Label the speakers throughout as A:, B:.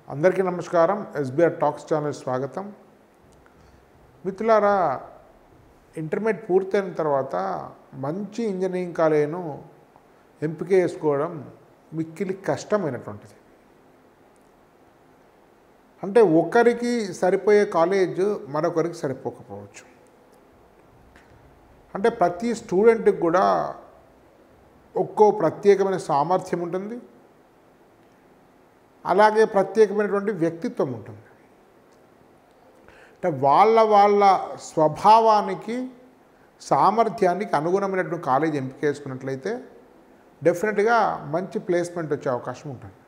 A: అందరికీ నమస్కారం SBR talks channel స్వాగతం మిత్రులారా ఇంటర్మీడియట్ పూర్తయిన తర్వాత మంచి ఇంజనీరింగ్ కాలేజీను ఎంపిక చేసుకోవడం మిక్కిలి కష్టమైనటువంటిది అంటే ఒకరికి సరిపోయే కాలేజ్ మరొకరికి సరిపోకపోవచ్చు అంటే ప్రతి స్టూడెంట్కి కూడా ఒక్కో ప్రత్యేకమైన సామర్థ్యం ఉంటుంది అలాగే ప్రత్యేకమైనటువంటి వ్యక్తిత్వం ఉంటుంది అంటే వాళ్ళ వాళ్ళ స్వభావానికి సామర్థ్యానికి అనుగుణమైనటువంటి కాలేజ్ ఎంపిక చేసుకున్నట్లయితే డెఫినెట్గా మంచి ప్లేస్మెంట్ వచ్చే అవకాశం ఉంటుంది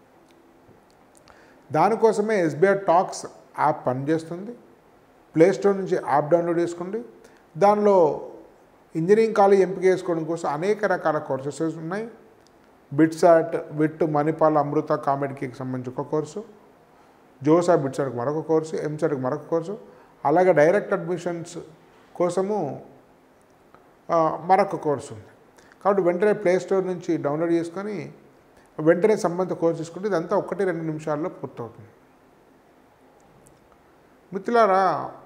A: దానికోసమే ఎస్బీఐ టాక్స్ యాప్ పనిచేస్తుంది ప్లేస్టోర్ నుంచి యాప్ డౌన్లోడ్ చేసుకోండి దానిలో ఇంజనీరింగ్ కాలేజ్ ఎంపిక చేసుకోవడం కోసం అనేక రకాల కోర్సెస్ ఉన్నాయి బిట్సాట్ విట్ మణిపాల్ అమృత కామెడీకి సంబంధించి ఒక కోర్సు జోసా బిట్సాట్కి మరొక కోర్సు ఎంసెట్కి మరొక కోర్సు అలాగే డైరెక్ట్ అడ్మిషన్స్ కోసము ఆ, మరొక కోర్సు ఉంది కాబట్టి వెంటనే ప్లే స్టోర్ నుంచి డౌన్లోడ్ చేసుకొని వెంటనే సంబంధిత కోర్సు తీసుకుంటే ఇదంతా ఒకటి రెండు నిమిషాల్లో పూర్తవుతుంది మిత్రులారా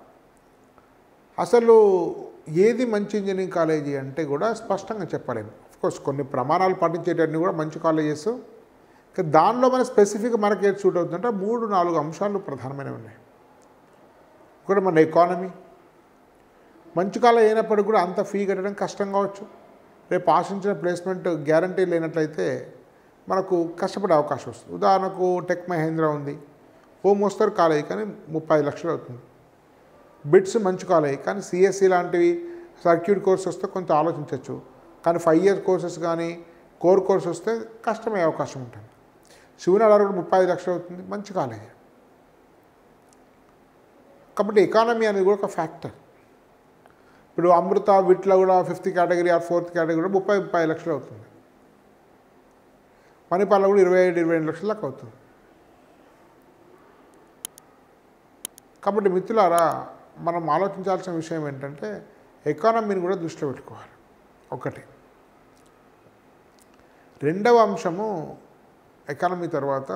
A: అసలు ఏది మంచి ఇంజనీరింగ్ కాలేజీ అంటే కూడా స్పష్టంగా చెప్పలేము కోర్స్ కొన్ని ప్రమాణాలు పాటించేటన్ని కూడా మంచి కాలేజెస్ కానీ దానిలో మన స్పెసిఫిక్ మనకి ఏది సూట్ అవుతుందంటే మూడు నాలుగు అంశాలు ప్రధానమైనవి ఉన్నాయి ఒకటి మన ఎకానమీ మంచి కాలేజ్ అయినప్పటికీ కూడా అంత ఫీ కట్టడం కష్టం కావచ్చు రేపు ఆశించిన ప్లేస్మెంట్ గ్యారంటీ లేనట్లయితే మనకు కష్టపడే అవకాశం వస్తుంది ఉదాహరణకు టెక్ మహేంద్ర ఉంది ఓ మోస్తరు కాలేజ్ కానీ ముప్పై లక్షలు అవుతుంది బిట్స్ మంచి కాలేజ్ కానీ సిఎస్సి లాంటివి సర్క్యూట్ కోర్స్ వస్తే కొంత ఆలోచించవచ్చు కానీ ఫైవ్ ఇయర్ కోర్సెస్ కానీ కోర్ కోర్స్ వస్తే కష్టమయ్యే అవకాశం ఉంటుంది శివనాడారు కూడా ముప్పై ఐదు లక్షలు అవుతుంది మంచి కాలేజ్ కాబట్టి ఎకానమీ అనేది కూడా ఒక ఫ్యాక్టర్ ఇప్పుడు అమృత విట్లో కూడా fifth category or fourth category కూడా ముప్పై ముప్పై లక్షలు అవుతుంది మణిపాల్లో కూడా ఇరవై ఐదు ఇరవై ఐదు లక్షల దాకా అవుతుంది కాబట్టి మిత్రులారా మనం ఆలోచించాల్సిన విషయం ఏంటంటే ఎకానమీని కూడా దృష్టిలో పెట్టుకోవాలి ఒకటి రెండవ అంశము ఎకానమీ తర్వాత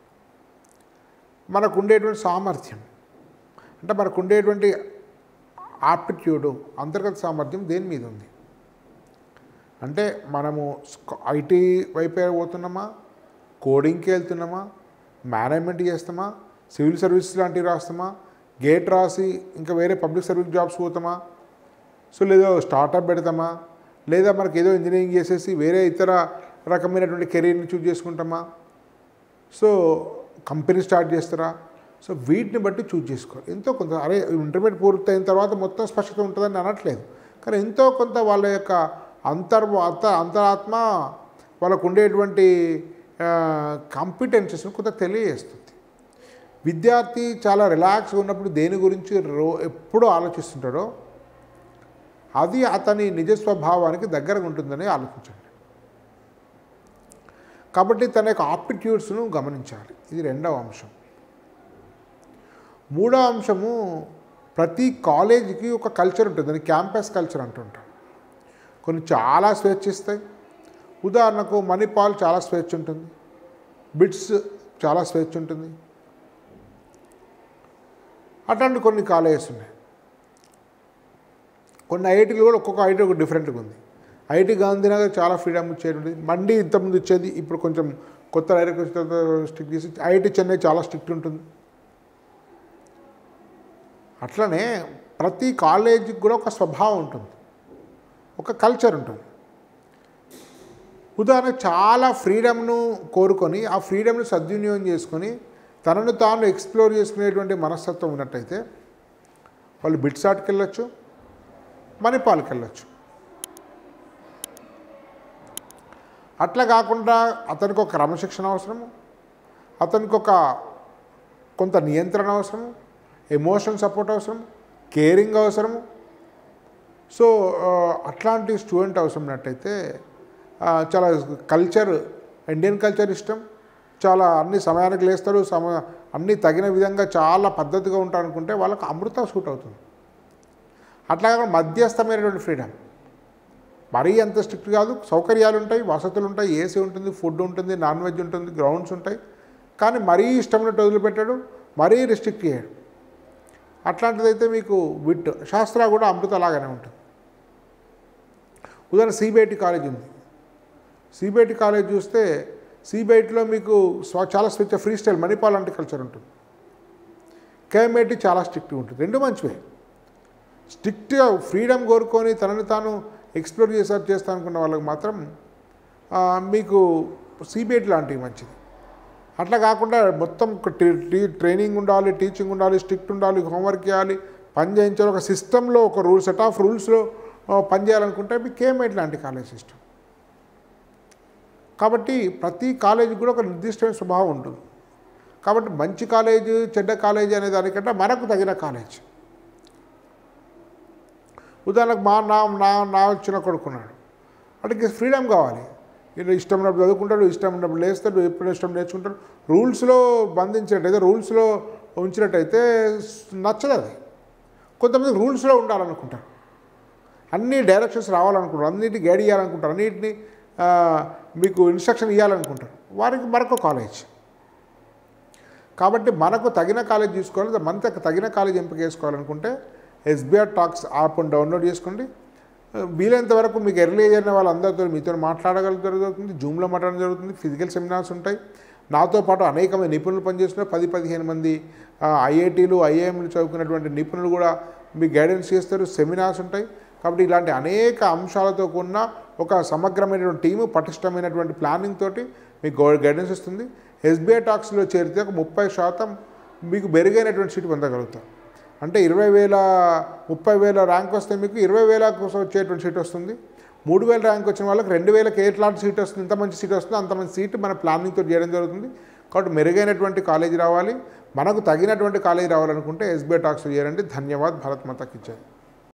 A: మనకు ఉండేటువంటి సామర్థ్యం అంటే మనకు ఉండేటువంటి ఆప్టిట్యూడు అంతర్గత సామర్థ్యం దేని మీద ఉంది అంటే మనము ఐటీ వైపే పోతున్నామా కోడింగ్కి వెళ్తున్నామా మేనేజ్మెంట్ చేస్తామా సివిల్ సర్వీసెస్ లాంటివి రాస్తామా గేట్ రాసి ఇంకా వేరే పబ్లిక్ సర్వీస్ జాబ్స్ పోతామా సో లేదా స్టార్టప్ పెడతామా లేదా మనకి ఏదో ఇంజనీరింగ్ చేసేసి వేరే ఇతర రకమైనటువంటి కెరీర్ని చూజ్ చేసుకుంటామా సో కంపెనీ స్టార్ట్ చేస్తారా సో వీటిని బట్టి చూజ్ చేసుకోవాలి ఎంతో కొంత అరే ఇంటర్మీడియట్ పూర్తయిన తర్వాత మొత్తం స్పష్టత ఉంటుందని అనట్లేదు కానీ ఎంతో కొంత వాళ్ళ యొక్క అంతర్ అంత అంతరాత్మ వాళ్ళకు ఉండేటువంటి కాంపిటెన్సెస్ని కొంత తెలియజేస్తుంది విద్యార్థి చాలా రిలాక్స్గా ఉన్నప్పుడు దేని గురించి రో ఎప్పుడూ ఆలోచిస్తుంటాడో అది అతని నిజ స్వభావానికి దగ్గరగా ఉంటుందని ఆలోచించండి కాబట్టి తన యొక్క ఆప్టిట్యూడ్స్ను గమనించాలి ఇది రెండవ అంశం మూడో అంశము ప్రతి కాలేజీకి ఒక కల్చర్ ఉంటుంది దాన్ని క్యాంపస్ కల్చర్ అంటుంటాం కొన్ని చాలా స్వేచ్ఛ ఇస్తాయి ఉదాహరణకు మణిపాల్ చాలా స్వేచ్ఛ ఉంటుంది బిట్స్ చాలా స్వేచ్ఛ ఉంటుంది అట్లాంటి కొన్ని కాలేజెస్ ఉన్నాయి కొన్ని ఐఐటీలు కూడా ఒక్కొక్క ఐటీ ఒక డిఫరెంట్గా ఉంది ఐటీ గాంధీనగర్ చాలా ఫ్రీడమ్ ఇచ్చేటువంటి మండి ఇంతకుముందు ఇచ్చేది ఇప్పుడు కొంచెం కొత్త డైరెక్ట్ స్ట్రిక్ట్ చేసి ఐఐటీ చెన్నై చాలా స్ట్రిక్ట్ ఉంటుంది అట్లనే ప్రతి కాలేజీకి కూడా ఒక స్వభావం ఉంటుంది ఒక కల్చర్ ఉంటుంది ఉదాహరణ చాలా ఫ్రీడమ్ను కోరుకొని ఆ ఫ్రీడమ్ను సద్వినియోగం చేసుకొని తనను తాను ఎక్స్ప్లోర్ చేసుకునేటువంటి మనస్తత్వం ఉన్నట్టయితే వాళ్ళు బిట్సాట్కి వెళ్ళొచ్చు మణిపాల్కి వెళ్ళొచ్చు అట్లా కాకుండా అతనికి ఒక క్రమశిక్షణ అవసరము అతనికి ఒక కొంత నియంత్రణ అవసరము ఎమోషనల్ సపోర్ట్ అవసరం కేరింగ్ అవసరము సో ఆ, అట్లాంటి స్టూడెంట్ అవసరం ఉన్నట్టయితే ఆ, చాలా కల్చర్ ఇండియన్ కల్చర్ ఇష్టం చాలా అన్ని సమయానికి లేస్తారు సమ అన్ని తగిన విధంగా చాలా పద్ధతిగా ఉంటారు అనుకుంటే వాళ్ళకి అమృత సూట్ అవుతుంది అట్లాగే మధ్యస్థమైనటువంటి ఫ్రీడమ్ మరీ అంత స్ట్రిక్ట్ కాదు సౌకర్యాలు ఉంటాయి వసతులు ఉంటాయి ఏసీ ఉంటుంది ఫుడ్ ఉంటుంది నాన్ వెజ్ ఉంటుంది గ్రౌండ్స్ ఉంటాయి కానీ మరీ ఇష్టమైనట్టు వదిలిపెట్టాడు మరీ రిస్ట్రిక్ట్ చేయడు అట్లాంటిదైతే మీకు విట్ శాస్త్ర కూడా అమృత లాగానే ఉంటుంది ఉదాహరణ సిబిఐటి కాలేజ్ ఉంది సిబిఐటి కాలేజ్ చూస్తే సిబిఐటిలో మీకు స్వ చాలా స్వేచ్ఛ ఫ్రీ స్టైల్ మణిపాల్ అంటే కల్చర్ ఉంటుంది కేఎంఐటి చాలా స్ట్రిక్ట్గా ఉంటుంది రెండు మంచివే స్ట్రిక్ట్గా ఫ్రీడమ్ కోరుకొని తనని తాను ఎక్స్ప్లోర్ చేసా చేస్తా అనుకున్న వాళ్ళకి మాత్రం ఆ, మీకు సిబిఐటి లాంటివి మంచిది అట్లా కాకుండా మొత్తం ఒక టీ- టీ- ట్రైనింగ్ ఉండాలి టీచింగ్ ఉండాలి స్ట్రిక్ట్ ఉండాలి హోంవర్క్ చేయాలి పని చేయించాలి ఒక సిస్టంలో ఒక రూల్ సెట్ ఆఫ్ రూల్స్లో పని చేయాలనుకుంటే మీకు కేఎంఐటి లాంటి కాలేజ్ సిస్టమ్ కాబట్టి ప్రతి కాలేజీకి కూడా ఒక నిర్దిష్టమైన స్వభావం ఉంటుంది కాబట్టి మంచి కాలేజ్ చెడ్డ కాలేజ్ అనే దానికంటే మనకు తగిన కాలేజ్ ఉదాహరణకు మా నా నా నా చిన్న కొడుకున్నాడు వాడికి ఫ్రీడమ్ కావాలి వీళ్ళు ఇష్టం ఉన్నప్పుడు చదువుకుంటాడు ఇష్టం ఉన్నప్పుడు లేస్తాడు ఎప్పుడు ఇష్టం నేర్చుకుంటాడు రూల్స్లో బంధించినట్టయితే రూల్స్లో ఉంచినట్టయితే నచ్చదు అది కొంతమంది రూల్స్లో ఉండాలనుకుంటారు అన్ని డైరెక్షన్స్ రావాలనుకుంటారు అన్నిటిని గైడ్ చేయాలనుకుంటారు అన్నిటిని ఆ, మీకు ఇన్స్ట్రక్షన్ ఇవ్వాలనుకుంటారు వారికి మరొక కాలేజ్ కాబట్టి మనకు తగిన కాలేజ్ తీసుకోవాలి మనకు తగిన కాలేజ్ ఎంపిక చేసుకోవాలనుకుంటే ఎస్బీఆర్ టాక్స్ యాప్ డౌన్లోడ్ చేసుకోండి వీలైనంత వరకు మీకు ఎర్లీ ఏజ్ అయిన వాళ్ళందరితో మీతో మాట్లాడగల జరుగుతుంది జూమ్లో మాట్లాడడం జరుగుతుంది ఫిజికల్ సెమినార్స్ ఉంటాయి నాతో పాటు అనేకమంది నిపుణులు పనిచేస్తున్న పది పదిహేను మంది ఐఐటీలు ఐఐఎంలు చదువుకున్నటువంటి నిపుణులు కూడా మీకు గైడెన్స్ చేస్తారు సెమినార్స్ ఉంటాయి కాబట్టి ఇలాంటి అనేక అంశాలతో కూడిన ఒక సమగ్రమైనటువంటి టీము పటిష్టమైనటువంటి ప్లానింగ్ తోటి మీకు గై- గైడెన్స్ ఇస్తుంది ఎస్బీఐ టాక్స్లో చేరితే ఒక ముప్పై శాతం మీకు మెరుగైనటువంటి సీటు పొందగలుగుతారు అంటే ఇరవై వేల ముప్పై వేల ర్యాంక్ వస్తే మీకు ఇరవై వేల కోసం వచ్చేటువంటి సీట్ వస్తుంది మూడు వేల ర్యాంక్ వచ్చిన వాళ్ళకి రెండు వేలకి ఎట్లాంటి సీట్ వస్తుంది ఎంత మంచి సీట్ వస్తుంది అంత మంచి సీట్ మన ప్లానింగ్తో చేయడం జరుగుతుంది కాబట్టి మెరుగైనటువంటి కాలేజీ రావాలి మనకు తగినటువంటి కాలేజీ రావాలనుకుంటే ఎస్బీఐ టాక్స్ చేయండి ధన్యవాద్ భారత్ మాతకి ఇచ్చాయి